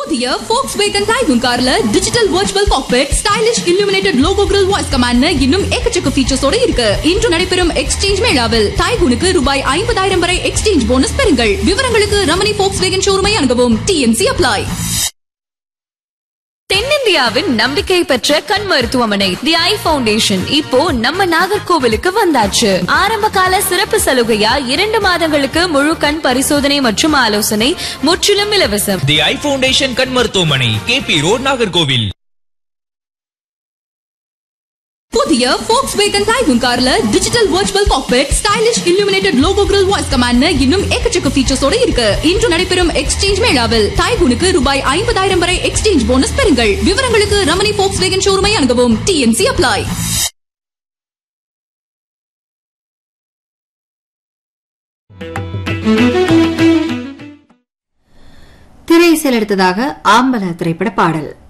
புதிய Volkswagen Taigun கார்ல digital virtual cockpit stylish illuminated logo grill voice command இன்னும் எக்கச்சக்க ஃபீச்சர்ஸோட இருக்கு இன்று நடைபெறும் எக்ஸ்சேஞ்ச் மேளாவில் டைகுனுக்கு ரூபாய் ஐம்பதாயிரம் வரை எக்ஸ்சேஞ்ச் போனஸ் பெறுங்கள் விவரங்களுக்கு ரமணி Volkswagen ஷோரூமை அணுகவும் டிஎன்சி அப்ளை தென்னிந்தியாவின் நம்பிக்கை பெற்ற கண் மருத்துவமனை தி ஐ ஃபவுண்டேஷன் இப்போ நம்ம நாகர்கோவிலுக்கு வந்தாச்சு ஆரம்ப கால சிறப்பு சலுகையா இரண்டு மாதங்களுக்கு முழு கண் பரிசோதனை மற்றும் ஆலோசனை முற்றிலும் இலவசம் தி ஐ ஃபவுண்டேஷன் கண் மருத்துவமனை கேபி ரோட் நாகர்கோவில் புதிய Volkswagen டைகன் கார்ல digital virtual cockpit stylish illuminated logo grill voice command இன்னும் எக்கச்சக்க ஃபீச்சர்ஸோட இருக்கு இன்று நடைபெறும் எக்ஸ்சேஞ்ச் மேளாவில் டைகுனுக்கு ரூபாய் ஐம்பதாயிரம் வரை எக்ஸ்சேஞ்ச் போனஸ் பெறுங்கள் விவரங்களுக்கு ரமணி Volkswagen ஷோரூமை அணுகவும் டிஎன்சி அப்ளை திரை செலெடுத்ததாக ஆம்பல திரைப்பட பாடல்